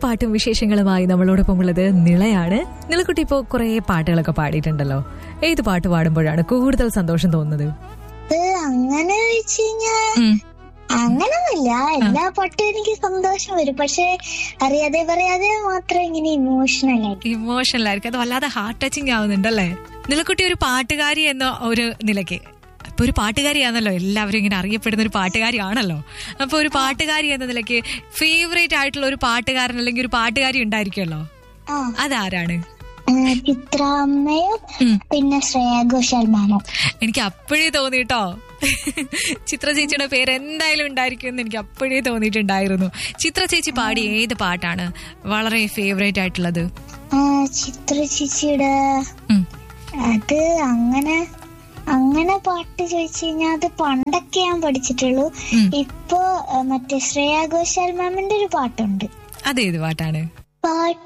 പാട്ടും വിശേഷങ്ങളുമായി നമ്മളോടൊപ്പം ഉള്ളത് നിളയാണ് നിളക്കുട്ടി ഇപ്പോ കുറെ പാട്ടുകളൊക്കെ പാടിയിട്ടുണ്ടല്ലോ ഏത് പാട്ട് പാടുമ്പോഴാണ് കൂടുതൽ സന്തോഷം തോന്നുന്നത് അത് അങ്ങനെ വെച്ച് കഴിഞ്ഞാൽ ഉം. അങ്ങനൊന്നുമില്ല എല്ലാ പാട്ടും എനിക്ക് സന്തോഷം വരും പക്ഷെ അറിയാതെ പറയാതെ മാത്രം ഇങ്ങനെ ഇമോഷണൽ ആയിട്ട് ഇമോഷണൽ ആയിരിക്കും അത് വല്ലാതെ ഹാർട്ട് ടച്ചിങ് ആവുന്നുണ്ടല്ലേ നിലക്കുട്ടി ഒരു പാട്ടുകാരി എന്ന ഒരു നിലയ്ക്ക് ഇപ്പൊ ഒരു പാട്ടുകാരിയാണല്ലോ എല്ലാവരും ഇങ്ങനെ അറിയപ്പെടുന്ന ഒരു പാട്ടുകാരിയാണല്ലോ അപ്പൊ ഒരു പാട്ടുകാരി എന്ന നിലയ്ക്ക് ഫേവറേറ്റ് ആയിട്ടുള്ള ഒരു പാട്ടുകാരൻ അല്ലെങ്കിൽ ഒരു പാട്ടുകാരി ഉണ്ടായിരിക്കുമല്ലോ ആ അതാരാണ് ആ, ചിത്രാമ്മയും ഉം. പിന്നെ ശ്രേയ ഘോഷാൽ മാമും എനിക്ക് അപ്പോഴേ തോന്നി കേട്ടോ ചിത്ര ചേച്ചിയുടെ പേര് എന്തായാലും ഉണ്ടായിരിക്കും എന്ന് എനിക്ക് അപ്പോഴേ തോന്നിയിട്ടുണ്ടായിരുന്നു ചിത്ര ചേച്ചി പാടിയ ഏത് പാട്ടാണ് വളരെ ഫേവറേറ്റ് ആയിട്ടുള്ളത് ആ, ചിത്ര ചേച്ചിയുടെ ഉം. അത് അങ്ങനെ അങ്ങനെ പാട്ട് ചോദിച്ചു കഴിഞ്ഞാൽ അത് പണ്ടൊക്കെ ഞാൻ പഠിച്ചിട്ടുള്ളൂ ഉം. ഇപ്പൊ ആ, മറ്റേ ശ്രേയ ഘോഷാൽ മാമിന്റെ ഒരു പാട്ടുണ്ട് അതേത് പാട്ടാണ് പാട്ട്